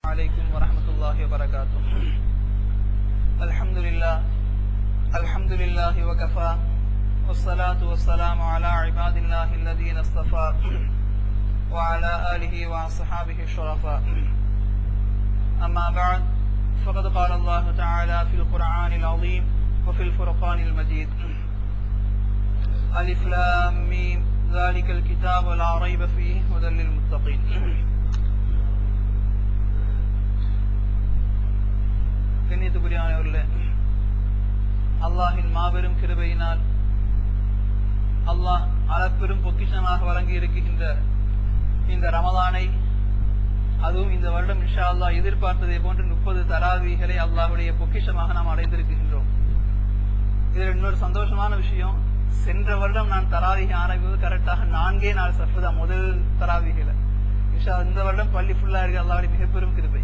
عليكم ورحمة الله وبركاته الحمد لله الحمد لله وكفى والصلاة والسلام على عباد الله الذين اصطفى وعلى آله وأصحابه الشرفاء أما بعد فقد قال الله تعالى في القرآن العظيم وفي الفرقان المجيد ألف لام ميم ذلك الكتاب لا ريب فيه هدى للمتقين கண்ணியத்துக்குரியானவர்களே அல்லாஹின் மாபெரும் கிருபையினால் அல்லாஹ் அளப்பெரும் பொக்கிஷமாக வழங்கி இருக்கின்ற இந்த ரமலானை அதுவும் இந்த வருடம் இன்ஷா அல்லாஹ் எதிர்பார்த்ததை போன்று முப்பது தராவிகளை அல்லாஹ்வுடைய பொக்கிஷமாக நாம் அடைந்திருக்கின்றோம் இதுல இன்னொரு சந்தோஷமான விஷயம் சென்ற வருடம் நான் தராவிக ஆரம்பிப்பது கரெக்டாக நான்கே நாள் சஃபு தான் முதல் தராவிகளை இன்ஷா இந்த வருடம் பள்ளி ஃபுல்லா இருக்கு அல்லாவுடைய மிகப்பெரும் கிருபை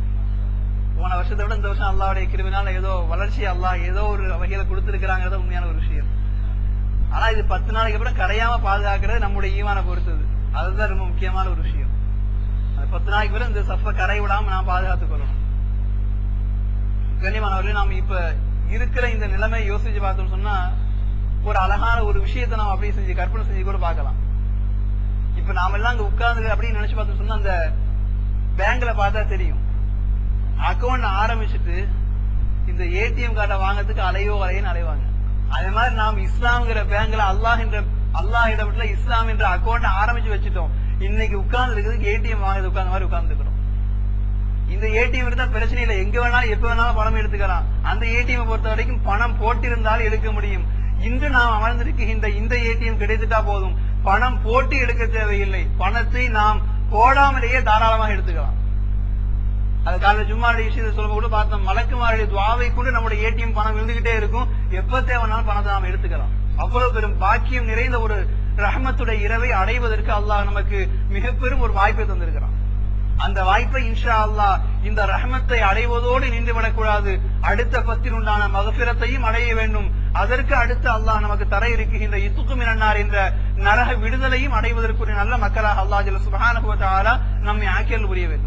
போன வருஷத்தை விட இந்த வருஷம் அல்லாவுடைய கிருபினால ஏதோ வளர்ச்சி அல்லாஹ் ஏதோ ஒரு வகையில கொடுத்திருக்கிறாங்கிறது உண்மையான ஒரு விஷயம் ஆனா இது பத்து நாளைக்கு அப்புறம் கரையாம பாதுகாக்கிறது நம்முடைய ஈவான பொறுத்தது அதுதான் ரொம்ப முக்கியமான ஒரு விஷயம் அந்த பத்து நாளைக்கு பிறகு இந்த சஃப கரை விடாம நாம் பாதுகாத்துக் கொள்ளணும் கண்ணியமானவர்களே நாம் இப்ப இருக்கிற இந்த நிலைமை யோசிச்சு பார்த்தோம் சொன்னா ஒரு அழகான ஒரு விஷயத்தை நாம் அப்படியே செஞ்சு கற்பனை செஞ்சு கூட பார்க்கலாம் இப்ப நாம எல்லாம் அங்க உட்கார்ந்து அப்படின்னு நினைச்சு பார்த்தோம் சொன்னா அந்த பேங்க்ல பார்த்தா தெரியும் அக்கௌண்ட் ஆரம்பிச்சுட்டு இந்த ஏடிஎம் கார்டை வாங்குறதுக்கு அலையோ அலையன்னு அலைவாங்க அதே மாதிரி நாம் இஸ்லாம்ங்கிற பேங்க்ல அல்லாஹ் என்ற அல்லாஹ் இடத்துல இஸ்லாம் என்ற அக்கௌண்ட் ஆரம்பிச்சு வச்சுட்டோம் இன்னைக்கு உட்கார்ந்து இருக்கிறதுக்கு ஏடிஎம் வாங்குறது உட்கார்ந்த மாதிரி உட்கார்ந்துக்கிறோம் இந்த ஏடிஎம் இருந்தா பிரச்சனை இல்லை எங்க வேணாலும் எப்ப வேணாலும் பணம் எடுத்துக்கலாம் அந்த ஏடிஎம் பொறுத்த வரைக்கும் பணம் போட்டிருந்தால் எடுக்க முடியும் இன்று நாம் அமர்ந்திருக்கின்ற இந்த ஏடிஎம் கிடைத்துட்டா போதும் பணம் போட்டு எடுக்க தேவையில்லை பணத்தை நாம் போடாமலேயே தாராளமாக எடுத்துக்கலாம் அது காலையில் ஜும்மாடி விஷயத்தை சொல்லும் கூட பார்த்தோம் மலக்குமாருடைய துவாவை கூட நம்முடைய ஏடிஎம் பணம் விழுந்துகிட்டே இருக்கும் எப்ப தேவைனாலும் பணத்தை நாம் எடுத்துக்கலாம் அவ்வளவு பெரும் பாக்கியம் நிறைந்த ஒரு ரஹமத்துடைய இரவை அடைவதற்கு அல்லாஹ் நமக்கு மிக பெரும் ஒரு வாய்ப்பை தந்திருக்கிறான் அந்த வாய்ப்பை இன்ஷா அல்லாஹ் இந்த ரஹமத்தை அடைவதோடு நின்று விடக்கூடாது அடுத்த பத்தில் உண்டான மகபிரத்தையும் அடைய வேண்டும் அதற்கு அடுத்து அல்லாஹ் நமக்கு தர இருக்கின்ற இத்துக்கு மினன்னார் என்ற நரக விடுதலையும் அடைவதற்குரிய நல்ல மக்களாக அல்லாஹ் ஜல்ல சுப்ஹானஹு வ தஆலா நம்மை ஆக்கியல் புரிய வேண்டும்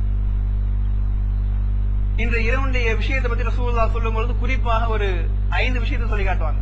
இன்று இரவுடைய விஷயத்தை பத்தி ரசூல்லா சொல்லும் பொழுது குறிப்பாக ஒரு ஐந்து விஷயத்தை சொல்லி காட்டுவாங்க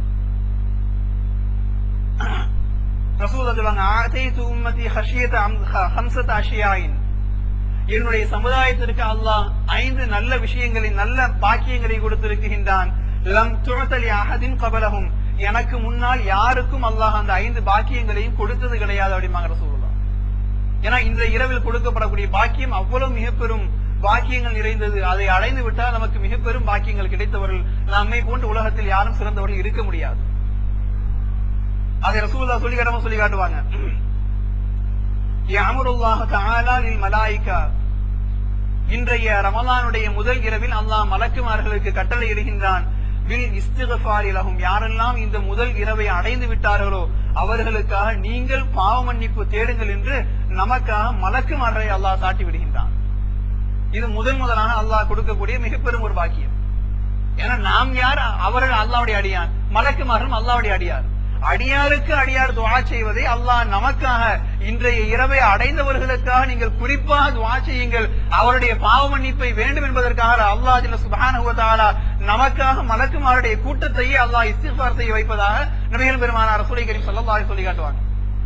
ரசூல்லா சொல்லுவாங்க ஆதைத்து உம்மதி ஹஷியத ஹம்சத் அஷியாயின் என்னுடைய சமுதாயத்திற்கு அல்லாஹ் ஐந்து நல்ல விஷயங்களை நல்ல பாக்கியங்களை கொடுத்திருக்கின்றான் லம் துழத்தலி அகதின் கபலகும் எனக்கு முன்னால் யாருக்கும் அல்லாஹ் அந்த ஐந்து பாக்கியங்களையும் கொடுத்தது கிடையாது அப்படிமாங்க ரசூல்லா ஏன்னா இந்த இரவில் கொடுக்கப்படக்கூடிய பாக்கியம் அவ்வளவு மிக பெரும் பாக்கியங்கள் நிறைந்தது அதை அடைந்து விட்டால் நமக்கு மிக பெரும் பாக்கியங்கள் கிடைத்தவர்கள் நம்மை போன்ற உலகத்தில் யாரும் சிறந்தவர்கள் இருக்க முடியாது அதை ரசூல்லா சொல்லி காட்டாம சொல்லி காட்டுவாங்க யஅமுருல்லாஹ தஆலா லில் மலாயிகா இன்றைய ரமலானுடைய முதல் இரவில் அல்லாஹ் மலக்குமார்களுக்கு கட்டளை இடுகின்றான் வில் இஸ்திகஃபாரி லஹும் யாரெல்லாம் இந்த முதல் இரவை அடைந்து விட்டார்களோ அவர்களுக்காக நீங்கள் பாவ மன்னிப்பு தேடுங்கள் என்று நமக்காக மலக்குமார்களை அல்லாஹ் சாட்டி விடுகின்றான் இது முதன் முதலான அல்லாஹ் கொடுக்கக்கூடிய மிக பெரும் ஒரு பாக்கியம் ஏன்னா நாம் யார் அவர்கள் அல்லாவுடைய அடியார் மலக்குமார்களும் அல்லாவுடைய அடியார் அடியாருக்கு அடியார் துவா செய்வதை அல்லாஹ் நமக்காக இன்றைய இரவை அடைந்தவர்களுக்காக நீங்கள் குறிப்பாக துவா செய்யுங்கள் அவருடைய பாவ மன்னிப்பை வேண்டும் என்பதற்காக அல்லாஹ் ஜல்ல சுப்ஹானஹு வ தஆலா நமக்காக மலக்குமாருடைய கூட்டத்தையே அல்லாஹ் இஸ்திஃபார் செய்ய வைப்பதாக நபிகள் பெருமானார் ரசூலை கரீம் ஸல்லல்லாஹு அலைஹி சொல்லி காட்டுவாங்க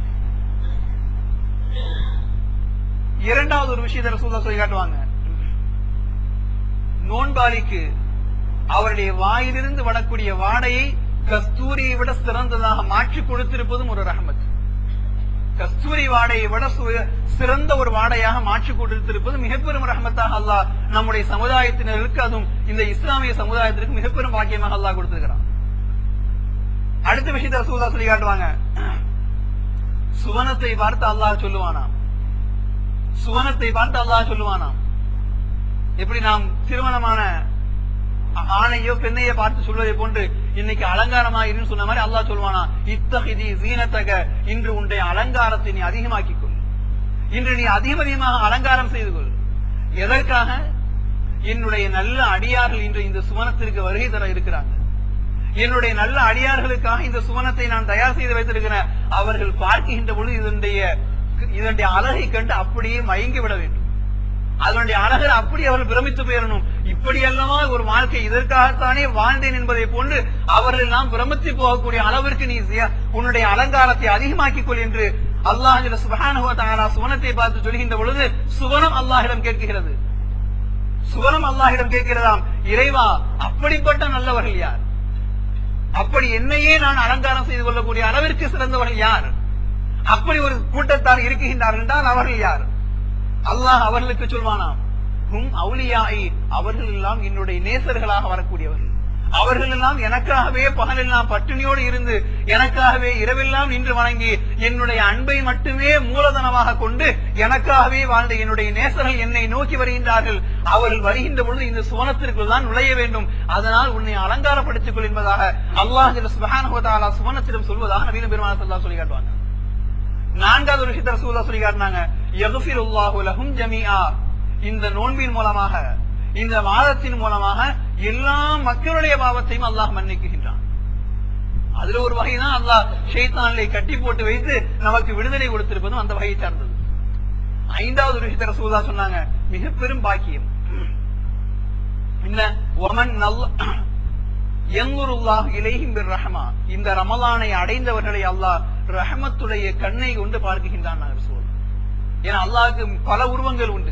இரண்டாவது ஒரு விஷயத்தை ரசூல்லா சொல்லி காட்டுவாங்க நோன்பாளிக்கு அவருடைய வாயிலிருந்து வரக்கூடிய வாடையை கஸ்தூரியை விட சிறந்ததாக மாற்றி கொடுத்திருப்பதும் ஒரு ரஹமத் கஸ்தூரி வாடையை விட சு- சிறந்த ஒரு வாடையாக மாற்றி கொடுத்திருப்பது மிகப்பெரும் ரஹமத்தாக அல்லாஹ் நம்முடைய சமுதாயத்தினருக்கு அதுவும் இந்த இஸ்லாமிய சமுதாயத்திற்கு மிகப்பெரும் பாக்கியமாக அல்லாஹ் கொடுத்திருக்கிறான் அடுத்த விஷயத்தை ரசூல்லா சொல்லி காட்டுவாங்க சுவனத்தை பார்த்து அல்லாஹ் சொல்லுவானாம் சுவனத்தை பார்த்து அல்லாஹ் சொல்லுவானாம் எப்படி நாம் திருமணமான ஆ- ஆணையோ பெண்ணையோ பார்த்து சொல்வதை போன்று இன்னைக்கு அலங்காரமா இருன்னு சொன்ன மாதிரி அல்லாஹ் சொல்வானா இத்தகிதி சீனத்தக இன்று உன்னுடைய அலங்காரத்தை நீ அதிகமாக்கிக் கொள் இன்று நீ அதிகம் அதிகமாக அலங்காரம் செய்து கொள் எதற்காக என்னுடைய நல்ல அடியார்கள் இன்று இந்த சுவனத்திற்கு வருகை தர இருக்கிறாங்க என்னுடைய நல்ல அடியார்களுக்காக இந்த சுவனத்தை நான் தயார் செய்து வைத்திருக்கிறேன் அவர்கள் பார்க்கின்ற பொழுது இதனுடைய இதனுடைய அழகை கண்டு அப்படியே மயங்கி விட வேண்டும் அதனுடைய அழகர் அப்படி அவர்கள் பிரமித்து போயிடணும் இப்படி அல்லவா ஒரு வாழ்க்கை இதற்காகத்தானே வாழ்ந்தேன் என்பதை போன்று அவர்கள் எல்லாம் பிரமித்து போகக்கூடிய அளவிற்கு நீ சிய- உன்னுடைய அலங்காரத்தை அதிகமாக்கிக் கொள் என்று அல்லாஹ் சுபஹானஹு வ தஆலா சுவனத்தை பார்த்து சொல்கின்ற பொழுது சுவனம் அல்லாஹ்விடம் கேட்கிறது சுவனம் அல்லாஹ்விடம் கேட்கிறதாம் இறைவா அப்படிப்பட்ட நல்லவர்கள் யார் அப்படி என்னையே நான் அலங்காரம் செய்து கொள்ளக்கூடிய அளவிற்கு சிறந்தவர்கள் யார் அப்படி ஒரு கூட்டத்தார் இருக்குகின்றார்கள் என்றால் அவர்கள் யார் அல்லாஹ் அவர்களுக்கு சொல்வானாம் ஹும் அவுலியாய் அவர்கள் எல்லாம் என்னுடைய நேசர்களாக வரக்கூடியவர்கள் அவர்கள் எல்லாம் எனக்காகவே பகலெல்லாம் பட்டினியோடு இருந்து எனக்காகவே இரவெல்லாம் நின்று வணங்கி என்னுடைய அன்பை மட்டுமே மூலதனமாக கொண்டு எனக்காகவே வாழ்ந்த என்னுடைய நேசர்கள் என்னை நோக்கி வருகின்றார்கள் அவர்கள் வருகின்ற பொழுது இந்த சுவனத்திற்குள் தான் நுழைய வேண்டும் அதனால் உன்னை அலங்காரப்படுத்திக் கொள் என்பதாக அல்லாஹ் சுபஹானஹு வ தஆலா சுவனத்திடம் சொல்வதாக நவீன பெருமான சொல்லா சொல்லி காட்டுவாங்க நான்காவது ஒரு விஷயத்தை ரசூலுல்லாஹ் சொல்லி காட்டினாங்க யக்ஃபிருல்லாஹு லஹும் ஜமீஆ இந்த நோன்பின் மூலமாக இந்த வாதத்தின் மூலமாக எல்லா மக்களுடைய பாவத்தையும் அல்லாஹ் மன்னிக்குகின்றான் அதுல ஒரு வகைதான் அல்லாஹ் ஷைத்தானை கட்டி போட்டு வைத்து நமக்கு விடுதலை கொடுத்திருப்பதும் அந்த வகையை சார்ந்தது ஐந்தாவது ஒரு விஷயத்தை ரசூலுல்லாஹ் சொன்னாங்க மிக பெரும் பாக்கியம் என்ன ஒமன் நல்ல எங்குருல்லாஹ் இலைஹிம் பிர் ரஹமா இந்த ரமலானை அடைந்தவர்களை அல்லாஹ் ரஹமத்துடைய கண்ணை கொண்டு பார்க்குகின்றான் நாங்கள் சொல்றோம் ஏன்னா அல்லாஹ்க்கு பல உருவங்கள் உண்டு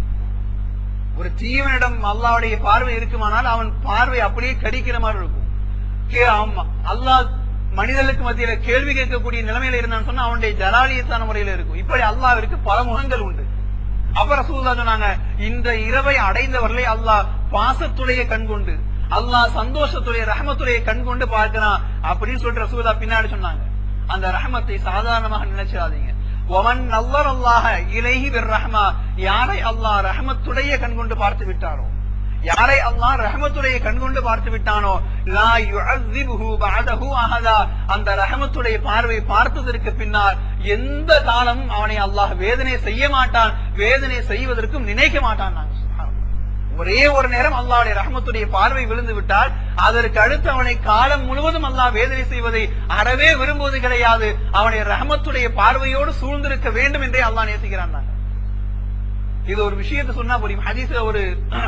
ஒரு தீவனிடம் அல்லாஹ்வுடைய பார்வை இருக்குமானால் அவன் பார்வை அப்படியே கடிக்கிற மாதிரி இருக்கும் கே- ஆமா அல்லாஹ் மனிதர்களுக்கு மத்தியில கேள்வி கேட்கக்கூடிய நிலைமையில இருந்தான்னு சொன்னா அவனுடைய ஜலாலியத்தான முறையில இருக்கும் இப்படி அல்லாஹ்விற்கு பல முகங்கள் உண்டு அப்ப ரசூலுல்லாஹ் சொன்னாங்க இந்த இரவை அடைந்தவர்களை அல்லாஹ் பாசத்துடைய கண் கொண்டு அல்லாஹ் சந்தோஷத்துடைய ரஹமத்துடைய கண் கொண்டு பார்க்கிறான் அப்படின்னு சொல்லிட்டு ரசூலுல்லாஹ் பின்னாடி சொன்னாங்க அந்த ரஹமத்தை சாதாரணமாக நினைச்சிடாதீங்க ஒமன் நல்லர் அல்லாஹ இலைஹி பிர் ரஹ்மா யாரை அல்லாஹ் ரஹமத்துடைய கண் கொண்டு பார்த்து விட்டாரோ யாரை அல்லாஹ் ரஹமத்துடைய கண் கொண்டு பார்த்து விட்டானோ லா யுஅذிபுஹு பஅதஹு அஹதா அந்த ரஹமத்துடைய பார்வை பார்த்ததற்கு பின்னால் எந்த காலமும் அவனை அல்லாஹ் வேதனை செய்ய மாட்டான் வேதனை செய்வதற்கும் நினைக்க மாட்டான் நாங்க சுப்ஹானல்லாஹ். ஒரே ஒரு நேரம் அல்லாஹ்வுடைய ரஹமத்துடைய பார்வை விழுந்து விட்டால் அதற்கு அடுத்து அவனை காலம் முழுவதும் அல்லாஹ் வேதனை செய்வதை அறவே விரும்புவது கிடையாது அவனை ரஹமத்துடைய பார்வையோடு சூழ்ந்திருக்க வேண்டும் என்றே அல்லாஹ் நேசிக்கிறான் நாங்க இது ஒரு விஷயத்தை சொன்னா புரியும் ஹதீஸ்ல ஒரு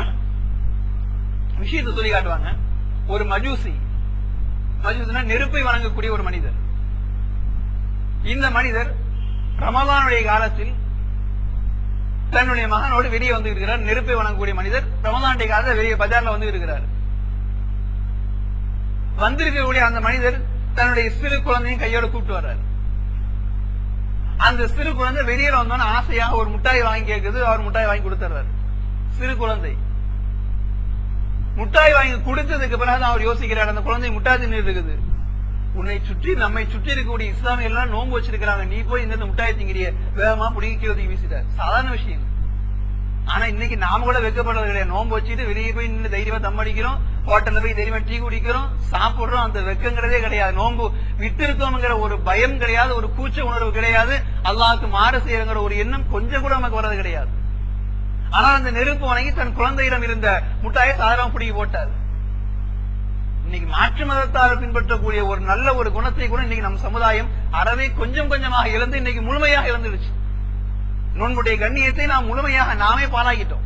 விஷயத்தை சொல்லி காட்டுவாங்க ஒரு மஜூசி மஜூசினா நெருப்பை வணங்கக்கூடிய ஒரு மனிதர் இந்த மனிதர் ரமலானுடைய காலத்தில் தன்னுடைய மகனோடு வெளியே வந்து இருக்கிறார் நெருப்பை வணங்கக்கூடிய மனிதர் ரமலானுடைய காலத்தில் வெளியே பஜார்ல வந்து இருக்கிறார் வந்திருக்கக்கூடிய அந்த மனிதர் தன்னுடைய சிறு குழந்தையும் கையோட கூப்பிட்டு வர்றாரு அந்த சிறு குழந்தை வெளியில வந்தோன்னு ஆசையாக ஒரு முட்டாய் வாங்கி கேக்குது அவர் முட்டாய் வாங்கி கொடுத்துறாரு சிறு குழந்தை முட்டாய் வாங்கி கொடுத்ததுக்கு பிறகு அவர் யோசிக்கிறார் அந்த குழந்தை முட்டாய் தின்னு இருக்குது உன்னை சுற்றி நம்மை சுற்றி இருக்கக்கூடிய இஸ்லாமிய எல்லாம் நோன்பு வச்சிருக்கிறாங்க நீ போய் இந்த முட்டாய் திங்கிறிய வேகமா பிடிக்க ஒதுக்கி வீசிட்டார் சாதாரண விஷயம் ஆனா இன்னைக்கு நாம கூட வெக்கப்படுறது கிடையாது நோன்பு வச்சுட்டு வெளியே போய் நின்று தைரியமா தம் அடிக்கிறோம் ஹோட்டல்ல போய் தைரியமா டீ குடிக்கிறோம் சாப்பிடுறோம் அந்த வெக்கங்கிறதே கிடையாது நோன்பு விட்டிருக்கோம்ங்கிற ஒரு பயம் கிடையாது ஒரு கூச்ச உணர்வு கிடையாது அல்லாஹ்க்கு மாறு செய்யறங்கிற ஒரு எண்ணம் கொஞ்சம் கூட நமக்கு வர்றது கிடையாது ஆனா அந்த நெருப்பு வணங்கி தன் குழந்தையிடம் இருந்த முட்டாயை சாதாரண பிடிக்கி போட்டார் இன்னைக்கு மாற்று மதத்தார் பின்பற்றக்கூடிய ஒரு நல்ல ஒரு குணத்தை கூட இன்னைக்கு நம்ம சமுதாயம் அறவே கொஞ்சம் கொஞ்சமாக இழந்து இன்னைக்கு முழுமையாக இழந்துடுச்சு நோன்புடைய கண்ணியத்தை நாம் முழுமையாக நாமே பாலாகிட்டோம்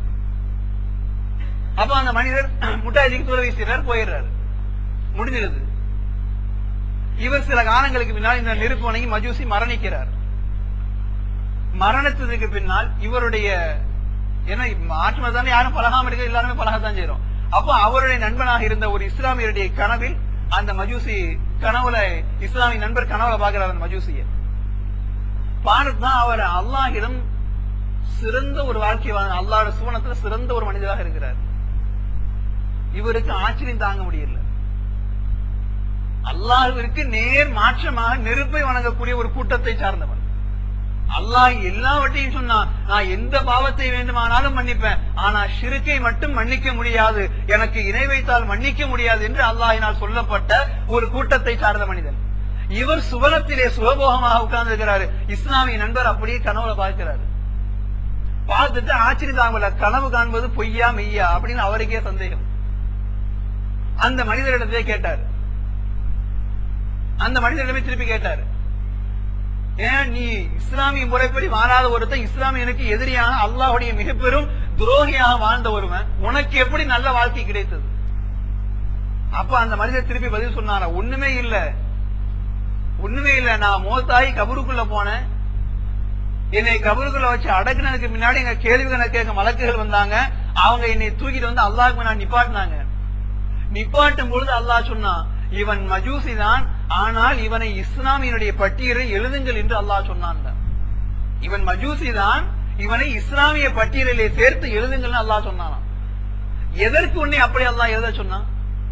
அப்ப அந்த மனிதர் முட்டாய் தூர வீசுகிறார் போயிடுறாரு முடிஞ்சிருது இவர் சில காலங்களுக்கு பின்னால் இந்த நெருப்பு வணங்கி மஜூசி மரணிக்கிறார் மரணத்துக்கு பின்னால் இவருடைய ஏன்னா மாற்று மதத்தான யாரும் பழகாம இருக்க எல்லாருமே பழகத்தான் செய்யறோம் அப்போ அவருடைய நண்பனாக இருந்த ஒரு இஸ்லாமியருடைய கனவில் அந்த மஜூசி கனவுல இஸ்லாமிய நண்பர் கனவுல பாக்குறார் அந்த மஜூசியை பார்த்துதான் அவர் அல்லாஹிடம் சிறந்த ஒரு வாழ்க்கை வாழ்ந்த அல்லாஹ்வோட சுவனத்துல சிறந்த ஒரு மனிதராக இருக்கிறார் இவருக்கு ஆச்சரியம் தாங்க முடியல அல்லாஹ்விற்கு நேர் மாற்றமாக நெருப்பை வணங்கக்கூடிய ஒரு கூட்டத்தை சார்ந்தவன் அல்லாஹ் எல்லாவற்றையும் சொன்னான் நான் எந்த பாவத்தை வேண்டுமானாலும் மன்னிப்பேன் ஆனா ஷிருக்கை மட்டும் மன்னிக்க முடியாது எனக்கு இணை வைத்தால் மன்னிக்க முடியாது என்று அல்லாஹினால் சொல்லப்பட்ட ஒரு கூட்டத்தை சார்ந்த மனிதன் இவர் சுவனத்திலே சுகபோகமாக உட்கார்ந்து இருக்கிறாரு இஸ்லாமிய நண்பர் அப்படியே கனவுல பார்க்கிறாரு பார்த்துட்டு ஆச்சரியம் தாங்கல கனவு காண்பது பொய்யா மெய்யா அப்படின்னு அவருக்கே சந்தேகம் அந்த மனிதரிடத்திலே கேட்டாரு அந்த மனிதரிடமே திருப்பி கேட்டாரு ஏன் நீ இஸ்லாமிய முறைப்படி வாழாத ஒருத்தன் இஸ்லாமியனுக்கு எதிரியாக அல்லாஹ்வுடைய மிக பெரும் துரோகியாக வாழ்ந்த ஒருவன் உனக்கு எப்படி நல்ல வாழ்க்கை கிடைத்தது அப்ப அந்த மனிதர் திருப்பி பதில் சொன்னாரா ஒண்ணுமே இல்ல ஒண்ணுமே இல்ல நான் மோத்தாயி கபருக்குள்ள போனேன் என்னை கபருக்குள்ள வச்சு அடக்குனதுக்கு முன்னாடி எங்க கேள்விகளை கேட்க மலக்குகள் வந்தாங்க அவங்க என்னை தூக்கிட்டு வந்து அல்லாஹ்க்கு நான் நிப்பாட்டினாங்க நிப்பாட்டும் பொழுது அல்லாஹ் சொன்னான் இவன் மஜூசி தான் ஆனால் இவனை இஸ்லாமியனுடைய பட்டியலில் எழுதுங்கள் என்று அல்லாஹ் சொன்னான் இவன் மஜூசி தான் இவனை இஸ்லாமிய பட்டியலிலே சேர்த்து எழுதுங்கள்னு அல்லாஹ் சொன்னானாம் எதற்கு உன்னை அப்படி அல்லாஹ் எழுத சொன்னான்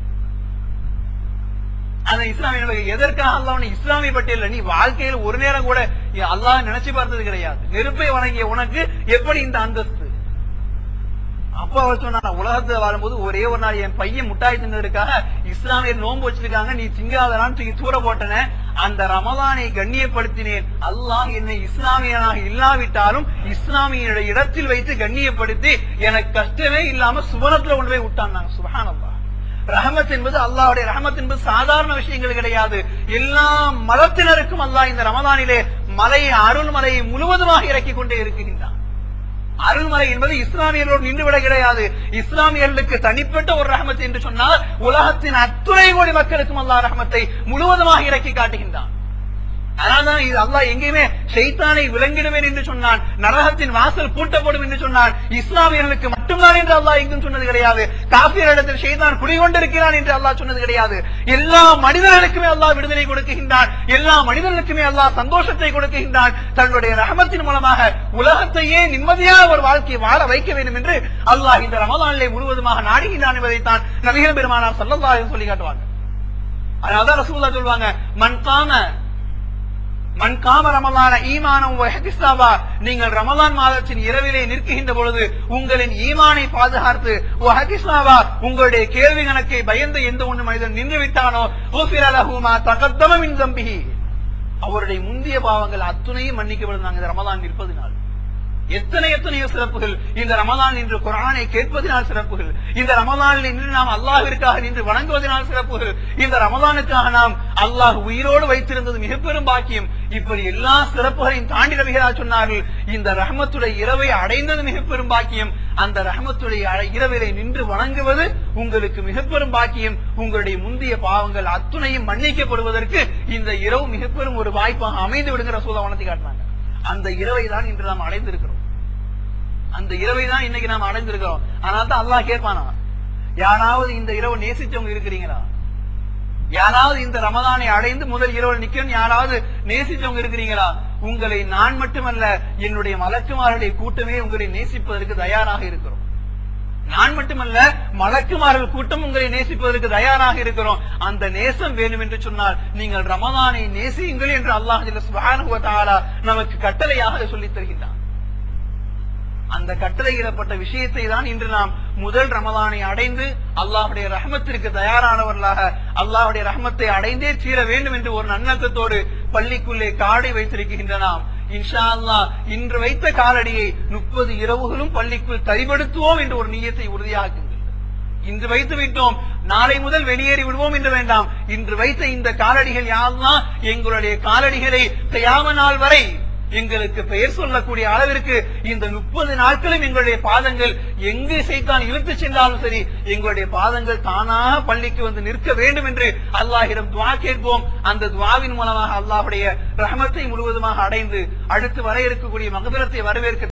அந்த இஸ்லாமிய எதற்காக அல்லாஹ் உன்னை இஸ்லாமிய பட்டியலில் நீ வாழ்க்கையில் ஒரு நேரம் கூட அல்லாஹ் நினைச்சு பார்த்தது கிடையாது நெருப்பை வணங்கிய உனக்கு எப்படி இந்த அந்தஸ்து அப்ப அவர் சொன்னா உலகத்துல வாழும்போது ஒரே ஒரு நாள் என் பையன் முட்டாய் தின்னதுக்காக இஸ்லாமியர் நோன்பு வச்சிருக்காங்க நீ திங்காதரான்னு தூக்கி தூர போட்டன அந்த ரமலானை கண்ணியப்படுத்தினேன் அல்லாஹ் என்னை இஸ்லாமியனாக இல்லாவிட்டாலும் இஸ்லாமியனுடைய இடத்தில் வைத்து கண்ணியப்படுத்தி எனக்கு கஷ்டமே இல்லாம சுவனத்துல கொண்டு போய் விட்டான் சுபஹானல்லாஹ் ரஹமத் என்பது அல்லாஹ்வுடைய ரஹமத் என்பது சாதாரண விஷயங்கள் கிடையாது எல்லா மதத்தினருக்கும் அல்லாஹ் இந்த ரமதானிலே மலையை அருள்மலையை முழுவதுமாக இறக்கி கொண்டே இருக்கின்றான் அருள்மலை என்பது இஸ்லாமியர்களோடு நின்றுவிட கிடையாது இஸ்லாமியர்களுக்கு தனிப்பட்ட ஒரு ரஹமத் என்று சொன்னால் உலகத்தின் அத்துணை கோடி மக்களுக்கும் அல்லாஹ் ரஹமத்தை முழுவதுமாக இறக்கி காட்டுகின்றான் அதனால்தான் இது அல்லாஹ் எங்கேயுமே ஷைத்தானை விளங்கிடுவேன் என்று சொன்னான் நரகத்தின் வாசல் பூட்டப்படும் என்று சொன்னான் இஸ்லாமியர்களுக்கு மட்டும்தான் என்று அல்லாஹ் எங்கும் சொன்னது கிடையாது காபியரிடத்தில் ஷைத்தான் குடிகொண்டிருக்கிறான் என்று அல்லாஹ் சொன்னது கிடையாது எல்லா மனிதர்களுக்குமே அல்லாஹ் விடுதலை கொடுக்குகின்றான் எல்லா மனிதர்களுக்குமே அல்லாஹ் சந்தோஷத்தை கொடுக்குகின்றான் தன்னுடைய ரஹமத்தின் மூலமாக உலகத்தையே நிம்மதியான ஒரு வாழ்க்கையை வாழ வைக்க வேண்டும் என்று அல்லாஹ் இந்த ரமதானிலே முழுவதுமாக நாடுகின்றான் என்பதைத்தான் நபிகள் பெருமானார் சல்லல்லாஹு சொல்லி காட்டுவாங்க அதனாலதான் ரசூல்லா சொல்லுவாங்க மண் காம மண் காம ரமலான ஈமானம் வஹதிஸ்தாவா நீங்கள் ரமலான் மாதத்தின் இரவிலே நிற்கின்ற பொழுது உங்களின் ஈமானை பாதுகாத்து வஹதிஸ்தாவா உங்களுடைய கேள்வி கணக்கை பயந்து எந்த ஒன்று மனிதன் நின்று விட்டானோ ஓபிரலஹுமா தகத்தம மின் தம்பிஹி அவருடைய முந்திய பாவங்கள் அத்துணையும் மன்னிக்கப்படுறாங்க இந்த ரமலான் நிற்பதினால் எத்தனை எத்தனையோ சிறப்புகள் இந்த ரமலான் நின்று குரானை கேட்பதினால் சிறப்புகள் இந்த ரமலானில் நின்று நாம் அல்லாஹிற்காக நின்று வணங்குவதனால் சிறப்புகள் இந்த ரமலானுக்காக நாம் அல்லாஹ் உயிரோடு வைத்திருந்தது மிக பெரும் பாக்கியம் இப்படி எல்லா சிறப்புகளையும் தாண்டி நபிகளார் சொன்னார்கள் இந்த ரஹமத்துடைய இரவை அடைந்தது மிக பெரும் பாக்கியம் அந்த ரஹமத்துடைய அழ- இரவிலே நின்று வணங்குவது உங்களுக்கு மிக பெரும் பாக்கியம் உங்களுடைய முந்தைய பாவங்கள் அத்துணையும் மன்னிக்கப்படுவதற்கு இந்த இரவு மிக பெரும் ஒரு வாய்ப்பாக அமைந்து விடுங்கிற சூழ வளர்த்தி காட்டினாங்க அந்த இரவை தான் இன்று நாம் அடைந்திருக்கிறோம் அந்த இரவை தான் இன்னைக்கு நாம் அடைந்திருக்கிறோம் அதனால தான் அல்லாஹ் கேட்பானா யாராவது இந்த இரவு நேசிச்சவங்க இருக்கிறீங்களா யாராவது இந்த ரமதானை அடைந்து முதல் இரவு நிக்கணும் யாராவது நேசிச்சவங்க இருக்கிறீங்களா உங்களை நான் மட்டுமல்ல என்னுடைய மலக்குமார்களுடைய கூட்டமே உங்களை நேசிப்பதற்கு தயாராக இருக்கிறோம் நான் மட்டுமல்ல மலக்குமார்கள் கூட்டம் உங்களை நேசிப்பதற்கு தயாராக இருக்கிறோம் அந்த நேசம் வேணும் என்று சொன்னால் நீங்கள் ரமதானை நேசியுங்கள் என்று அல்லாஹ் ஜல்ல சுப்ஹானஹு வ தஆலா நமக்கு கட்டளையாக சொல்லித் தருகின்றான் அந்த கட்டளையிடப்பட்ட விஷயத்தை தான் இன்று நாம் முதல் ரமலானை அடைந்து அல்லாஹ்வுடைய ரஹமத்திற்கு தயாரானவர்களாக அல்லாஹ்வுடைய ரஹமத்தை அடைந்தே தீர வேண்டும் என்று ஒரு நன்னக்கத்தோடு பள்ளிக்குள்ளே காடை வைத்திருக்கின்ற நாம் இன்ஷா அல்லாஹ் இன்று வைத்த காலடியை முப்பது இரவுகளும் பள்ளிக்குள் தரிபடுத்துவோம் என்று ஒரு நீயத்தை உறுதியாக்குங்கள் இன்று வைத்து விட்டோம் நாளை முதல் வெளியேறி விடுவோம் என்று வேண்டாம் இன்று வைத்த இந்த காலடிகள் யாரெல்லாம் எங்களுடைய காலடிகளை தயாம நாள் வரை எங்களுக்கு பெயர் சொல்லக்கூடிய அளவிற்கு இந்த முப்பது நாட்களும் எங்களுடைய பாதங்கள் எங்கு சைத்தான் இழுத்து சென்றாலும் சரி எங்களுடைய பாதங்கள் தானாக பள்ளிக்கு வந்து நிற்க வேண்டும் என்று அல்லாஹிடம் துவா கேட்போம் அந்த துவாவின் மூலமாக அல்லாஹுடைய ரஹமத்தை முழுவதுமாக அடைந்து அடுத்து வர இருக்கக்கூடிய மகபிரத்தை வரவேற்க